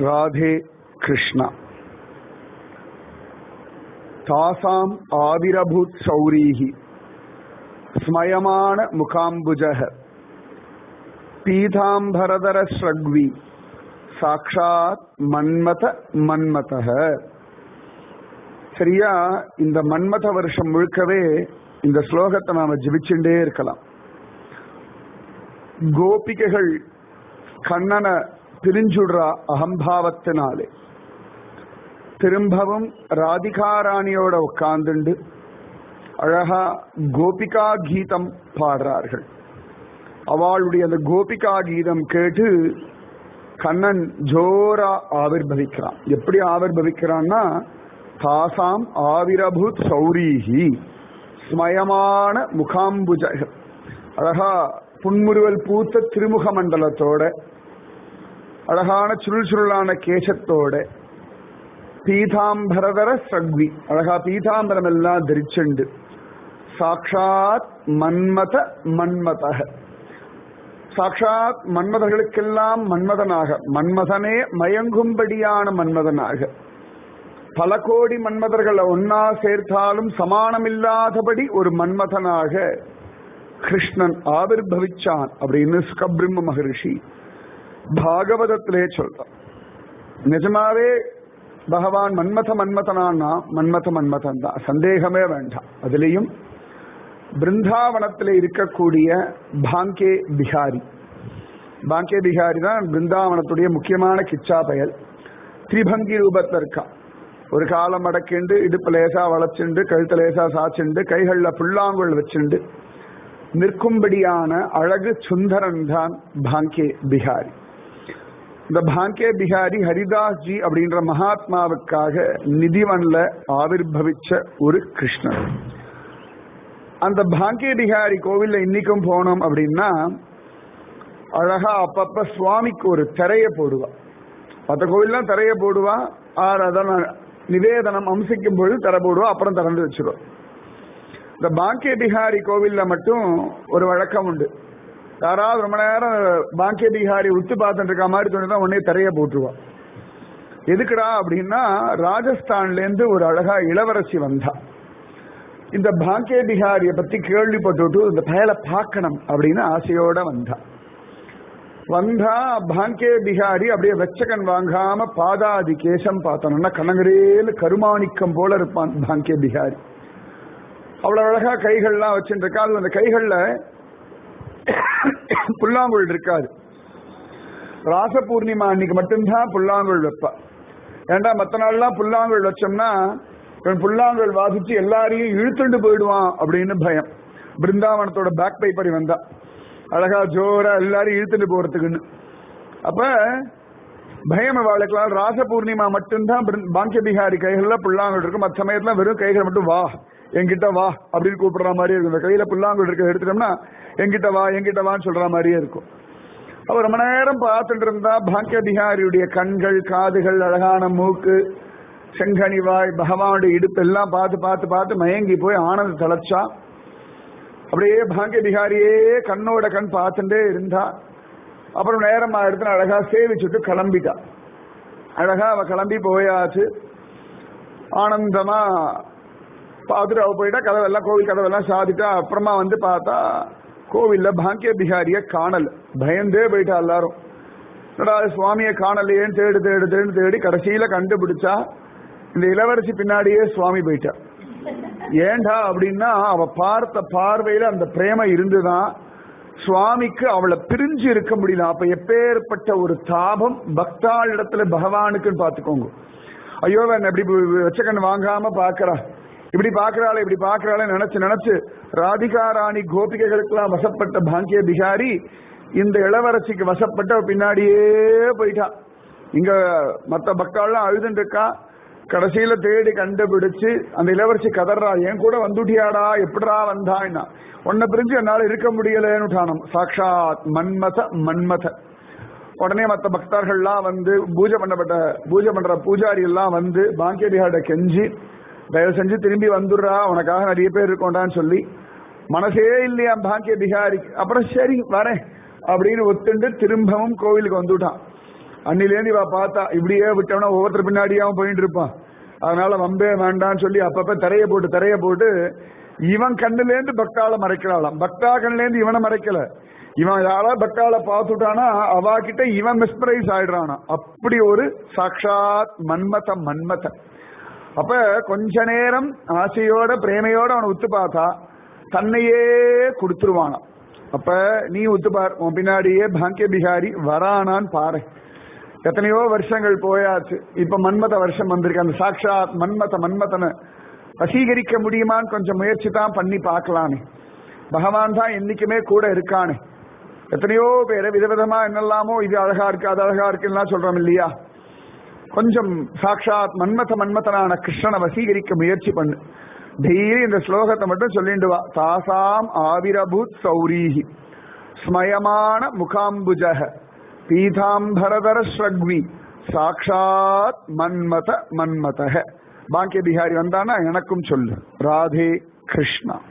ராதே கிருஷ்ணா தாசாம் ஆவிரபூத் சௌரீஹி ஸ்மயமான முகாம்புஜக பீதாம்பரதர ஸ்ரக்வி சாக்ஷாத் மன்மத மன்மதக சரியா இந்த மன்மத வருஷம் முழுக்கவே இந்த ஸ்லோகத்தை நாம ஜபிச்சுட்டே இருக்கலாம் கோபிகைகள் கண்ணனை பிரிஞ்சுடுறா அகம்பாவத்தினாலே திரும்பவும் ராதிகாராணியோட உட்கார்ந்துண்டு அழகா கோபிகா கீதம் பாடுறார்கள் அவளுடைய அந்த கோபிகா கீதம் கேட்டு கண்ணன் ஜோரா ஆவிர்பவிக்கிறான் எப்படி ஆவிர்பவிக்கிறான்னா தாசாம் ஆவிரபூத் சௌரீஹி ஸ்மயமான முகாம்புஜ அழகா புன்முறுவல் பூத்த திருமுக மண்டலத்தோட அழகான சுருள் சுருளான கேசத்தோட பீதாம்பரதர சக்வி அழகா பீதாம்பரம் எல்லாம் தரிச்சுண்டு சாட்சாத் மன்மத மன்மதக சாட்சாத் மன்மதர்களுக்கெல்லாம் மன்மதனாக மன்மதனே மயங்கும்படியான மன்மதனாக பல கோடி மன்மதர்களை ஒன்னா சேர்த்தாலும் சமானமில்லாதபடி ஒரு மன்மதனாக கிருஷ்ணன் ஆவிர்பவிச்சான் அப்படின்னு சுகபிரம்ம மகரிஷி பாகவதத்திலே சொல்றான் நிஜமாவே பகவான் மன்மத மன்மதனான்னா மன்மத மன்மதன் தான் சந்தேகமே வேண்டாம் அதுலேயும் பிருந்தாவனத்தில் இருக்கக்கூடிய பாங்கே பிஹாரி பாங்கே பிஹாரி தான் பிருந்தாவனத்துடைய முக்கியமான கிச்சா பயல் திரிபங்கி ரூபத்தில் இருக்கான் ஒரு காலம் அடக்கிண்டு இடுப்பு லேசா வளைச்சுண்டு கழுத்து லேசா சாச்சுண்டு கைகளில் புல்லாங்குழல் வச்சுண்டு நிற்கும்படியான அழகு சுந்தரன் தான் பாங்கே பிஹாரி இந்த பாங்கே பிஹாரி ஹரிதாஸ் ஜி அப்படின்ற மகாத்மாவுக்காக நிதிவன்ல ஆவிர்வவிச்ச ஒரு கிருஷ்ணன் அந்த பாங்கே பிஹாரி கோவில்ல இன்னைக்கும் போனோம் அப்படின்னா அழகா அப்பப்ப சுவாமிக்கு ஒரு திரைய போடுவா மற்ற கோவில்லாம் திரைய போடுவா அதெல்லாம் நிவேதனம் அம்சிக்கும் பொழுது தர போடுவா அப்புறம் திறந்து வச்சிருவா இந்த பாங்கே பிஹாரி கோவில்ல மட்டும் ஒரு வழக்கம் உண்டு யாராவது ரொம்ப நேரம் பாங்கே பிஹாரி உத்து பார்த்துட்டு இருக்க மாதிரி தோணுதான் உடனே தரைய போட்டுருவா எதுக்குடா அப்படின்னா ராஜஸ்தான்ல இருந்து ஒரு அழகா இளவரசி வந்தா இந்த பாங்கே பிஹாரிய பத்தி கேள்விப்பட்டுட்டு இந்த பயலை பார்க்கணும் அப்படின்னு ஆசையோட வந்தா வந்தா பாங்கே பிஹாரி அப்படியே வெச்சகன் வாங்காம பாதாதி கேசம் பார்த்தோம்னா கனகரேல கருமாணிக்கம் போல இருப்பான் பாங்கே பிஹாரி அவ்வளவு அழகா கைகள்லாம் வச்சுட்டு இருக்கா அது அந்த கைகள்ல புல்லாங்குழல் இருக்காது ராச பூர்ணிமா அன்னைக்கு மட்டும்தான் புல்லாங்குழல் வைப்பா ஏண்டா மற்ற நாள்லாம் புல்லாங்குழல் வச்சோம்னா இவன் புல்லாங்குழல் வாசிச்சு எல்லாரையும் இழுத்துண்டு போயிடுவான் அப்படின்னு பயம் பிருந்தாவனத்தோட பேக் பைப்பரி வந்தா அழகா ஜோரா எல்லாரையும் இழுத்துட்டு போறதுக்குன்னு அப்ப பயம் வாழ்க்கலாம் ராச பூர்ணிமா மட்டும்தான் பாங்கிய பிஹாரி கைகள்ல புல்லாங்குழல் இருக்கும் மற்ற சமயத்துல வெறும் கைகள் மட்டும் வா என்கிட்ட வா அப்படின்னு கூப்பிடுற மாதிரி இருக்கும் இந்த கையில புல்லாங்குழல் இருக்க எடுத்துட்டோம்னா என்கிட்ட வா என்கிட்ட வான்னு சொல்ற மாதிரியே இருக்கும் அவர் ரொம்ப நேரம் பார்த்துட்டு இருந்தா பாக்கிய பிஹாரியுடைய கண்கள் காதுகள் அழகான மூக்கு செங்கனிவாய் பகவானுடைய இடுப்பு எல்லாம் பார்த்து பார்த்து பார்த்து மயங்கி போய் ஆனந்த தலைச்சா அப்படியே பாக்கிய பிஹாரியே கண்ணோட கண் பார்த்துட்டே இருந்தா அப்புறம் நேரம் எடுத்து அழகா சேவிச்சுட்டு கிளம்பிட்டா அழகா அவ கிளம்பி போயாச்சு ஆனந்தமா பார்த்துட்டு அவ போயிட்டா கதவெல்லாம் கோவில் கதவெல்லாம் சாதிட்டா அப்புறமா வந்து பார்த்தா கோவில்ல பாக்கிய பிஹாரிய காணல் பயந்தே போயிட்டா எல்லாரும் என்னடா சுவாமியை காணலையேன்னு தேடு தேடு தேடு தேடி கடைசியில கண்டுபிடிச்சா இந்த இளவரசி பின்னாடியே சுவாமி போயிட்டா ஏண்டா அப்படின்னா அவ பார்த்த பார்வையில அந்த பிரேம இருந்துதான் சுவாமிக்கு அவளை பிரிஞ்சு இருக்க முடியல அப்ப எப்பேற்பட்ட ஒரு தாபம் பக்தாள் இடத்துல பகவானுக்குன்னு பாத்துக்கோங்க ஐயோ வேன் எப்படி வச்சக்கன் வாங்காம பாக்குறா இப்படி பாக்குறாள் இப்படி பாக்குறாள் நினைச்சு நினைச்சு ராதிகா ராணி கோபிகைகளுக்கெல்லாம் வசப்பட்ட பாங்கிய பிகாரி இந்த இளவரசிக்கு வசப்பட்ட பின்னாடியே போயிட்டா இங்க மத்த பக்தாள்லாம் அழுதுட்டு இருக்கா கடைசியில தேடி கண்டுபிடிச்சு அந்த இளவரசி கதறா என் கூட வந்துட்டியாடா எப்படிடா வந்தான்னா உன்னை பிரிஞ்சு என்னால இருக்க முடியலன்னு சாட்சாத் மன்மத மன்மத உடனே மற்ற பக்தர்கள்லாம் வந்து பூஜை பண்ணப்பட்ட பூஜை பண்ற பூஜாரி எல்லாம் வந்து பாங்கிய பிகாரிட கெஞ்சி தயவு செஞ்சு திரும்பி வந்துடுறா உனக்காக நிறைய பேர் இருக்கோண்டான்னு சொல்லி மனசே இல்லையா பாக்கிய பிகாரி அப்புறம் சரி வரேன் அப்படின்னு ஒத்துண்டு திரும்பவும் கோவிலுக்கு வந்துட்டான் அன்னிலேருந்து இவ பார்த்தா இப்படியே விட்டவனா ஒவ்வொருத்தர் பின்னாடியாவும் போயிட்டு இருப்பான் அதனால வம்பே வேண்டாம்னு சொல்லி அப்பப்ப திரைய போட்டு திரைய போட்டு இவன் கண்ணுலேருந்து பக்தாள மறைக்கிறாளாம் பக்தா கண்ணுலேருந்து இவனை மறைக்கல இவன் யாரா பக்தாள பார்த்துட்டானா அவா கிட்ட இவன் மிஸ்பிரைஸ் ஆயிடுறானா அப்படி ஒரு சாட்சாத் மன்மத மன்மத அப்ப கொஞ்ச நேரம் ஆசையோட பிரேமையோட அவனை உத்து பார்த்தா தன்னையே கொடுத்துருவானாம் அப்ப நீ உத்து பார் உன் பின்னாடியே பாக்கிய பிகாரி வரானான்னு பாரு எத்தனையோ வருஷங்கள் போயாச்சு இப்ப மன்மத வருஷம் வந்திருக்கு அந்த சாட்சாத் மன்மத மன்மதனை வசீகரிக்க முடியுமான்னு கொஞ்சம் முயற்சி தான் பண்ணி பார்க்கலானே பகவான் தான் என்னைக்குமே கூட இருக்கானே எத்தனையோ பேரை விதவிதமா என்னெல்லாமோ இது அழகா இருக்கு அது அழகா இருக்குலாம் சொல்றோம் இல்லையா கொஞ்சம் சாட்சாத் மன்மத மன்மதனான கிருஷ்ணனை வசீகரிக்க முயற்சி பண்ணு டெய்லி இந்த ஸ்லோகத்தை மட்டும் சொல்லிட்டு வா தாசாம் ஆவிரபூத் சௌரீஹி ஸ்மயமான முகாம்புஜக பீதாம்பரதர ஸ்ரக்வி சாட்சாத் மன்மத மன்மதக பாக்கிய பிகாரி வந்தானா எனக்கும் சொல்லு ராதே கிருஷ்ணா